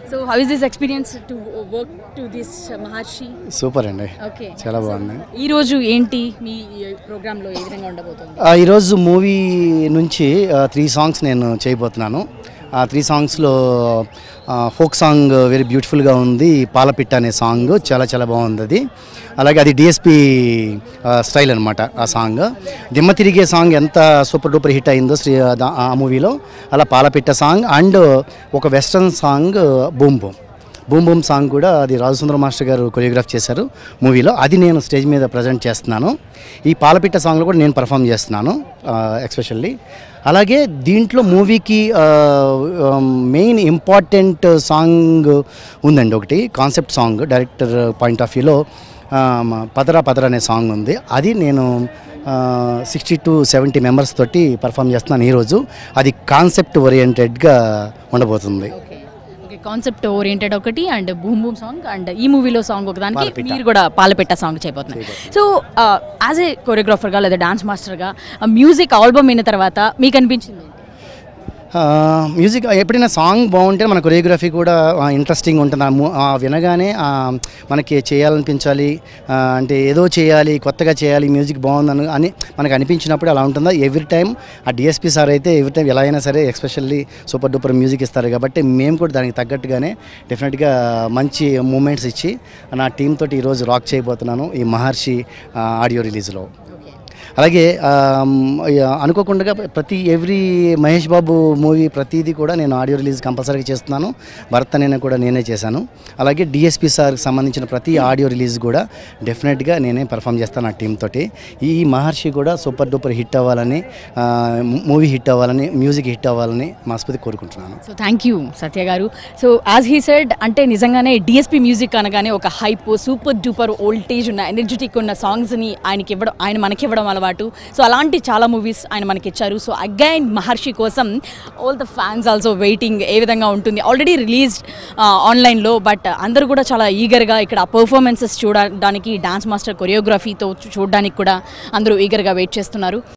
So how is this experience to work to this Maharshi super అండి okay చాలా బాగుంది ఈ రోజు ఏంటి మీ ప్రోగ్రాంలో ఏ విధంగా ఉండబోతుంది ఆ, ఈరోజు మూవీ నుంచి త్రీ సాంగ్స్ నేను చేయబోతున్నాను ఆ త్రీ సాంగ్స్లో ఫోక్ సాంగ్ వెరీ బ్యూటిఫుల్గా ఉంది పాలపిట్ట అనే సాంగ్ చాలా చాలా బాగుంది అది అలాగే అది డిఎస్పి స్టైల్ అనమాట ఆ సాంగ్ దిమ్మ తిరిగే సాంగ్ ఎంత సూపర్ డూపర్ హిట్ అయిందో శ్రీ దా- ఆ మూవీలో అలా పాలపిట్ట సాంగ్ అండ్ ఒక western song boom boom boom boom song కూడా అది రాజసుందర మాస్టర్ గారు కొరియోగ్రాఫ్ చేశారు మూవీలో అది నేను స్టేజ్ మీద ప్రజెంట్ చేస్తున్నాను ఈ పాలపిట్ట సాంగ్లో కూడా నేను పర్ఫామ్ చేస్తున్నాను ఎక్స్పెషల్లీ అలాగే దీంట్లో మూవీకి మెయిన్ ఇంపార్టెంట్ సాంగ్ ఉందండి ఒకటి concept song director point of వ్యూలో పదరా పదరా అనే సాంగ్ ఉంది అది నేను సిక్స్టీ టు సెవెంటీ మెంబర్స్ తోటి పర్ఫామ్ చేస్తున్నాను ఈరోజు అది కాన్సెప్ట్ ఓరియంటెడ్గా ఉండబోతుంది ఓకే ఓకే కాన్సెప్ట్ ఓరియంటెడ్ ఒకటి and boom boom song and ఈ మూవీలో సాంగ్ ఒకదానికి పాలపిట్ట. మీరు కూడా పాలపెట్ట సాంగ్ చేయబోతున్నారు సో యాజ్ ఏ కొరియోగ్రాఫర్గా లేదా డాన్స్ మాస్టర్గా మ్యూజిక్ ఆల్బమ్ అయిన తర్వాత మీకు అనిపించింది ఆ, మ్యూజిక్ ఎప్పుడైనా సాంగ్ బాగుంటే మన కొరియోగ్రఫీ కూడా ఇంట్రెస్టింగ్ ఉంటుంది ఆ ము- ఆ వినగానే ఆ, మనకి చేయాలనిపించాలి ఆ, అంటే ఏదో చేయాలి కొత్తగా చేయాలి మ్యూజిక్ బాగుందని అని మనకు అనిపించినప్పుడు అలా ఉంటుందా ఎవ్రీ టైం ఆ డిఎస్పీ సార్ అయితే ఎవ్రీ టైం ఎలా అయినా సరే ఎస్పెషల్లీ సూపర్ డూపర్ మ్యూజిక్ ఇస్తారు కాబట్టి మేము కూడా దానికి తగ్గట్టుగానే డెఫినెట్గా మంచి మూమెంట్స్ ఇచ్చి నా టీం తోటి ఈరోజు రాక్ చేయబోతున్నాను ఈ మహర్షి ఆ, ఆడియో రిలీజ్లో అలాగే ఆమ్, ఇక అనుకోకుండా ప్రతి ఎవ్రీ మహేష్ బాబు మూవీ ప్రతిదీ కూడా నేను ఆడియో రిలీజ్ కంపల్సరీగా చేస్తున్నాను భరత్ నేను కూడా నేనే చేశాను అలాగే డిఎస్పి సార్కి సంబంధించిన ప్రతి ఆడియో రిలీజ్ కూడా డెఫినెట్గా నేనే పర్ఫామ్ చేస్తాను నా టీం తోటి ఈ మహర్షి కూడా సూపర్ డూపర్ హిట్ అవ్వాలని ఆ, మూవీ హిట్ అవ్వాలని మ్యూజిక్ హిట్ అవ్వాలని మనస్ఫూర్తి కోరుకుంటున్నాను సో థ్యాంక్ యూ సత్య గారు సో యాజ్ హీ సెడ్ అంటే నిజంగానే డిఎస్పీ మ్యూజిక్ అనగానే ఒక హైప్ సూపర్ డూపర్ ఓల్టేజ్ ఉన్న ఎనర్జెటిక్ ఉన్న సాంగ్స్ని ఆయనకి ఇవ్వడం ఆయన మనకి ఇవ్వడం అలవాటు సో అలాంటి చాలా మూవీస్ ఆయన మనకి ఇచ్చారు సో అగైన్ మహర్షి కోసం all the fans also waiting ఏ విధంగా ఉంటుంది ఆల్రెడీ రిలీజ్డ్ ఆన్లైన్లో బట్ అందరూ కూడా చాలా ఈగర్గా ఇక్కడ పర్ఫార్మెన్సెస్ చూడడానికి డాన్స్ మాస్టర్ కొరియోగ్రఫీతో చూడడానికి కూడా అందరూ ఈగర్గా వెయిట్ చేస్తున్నారు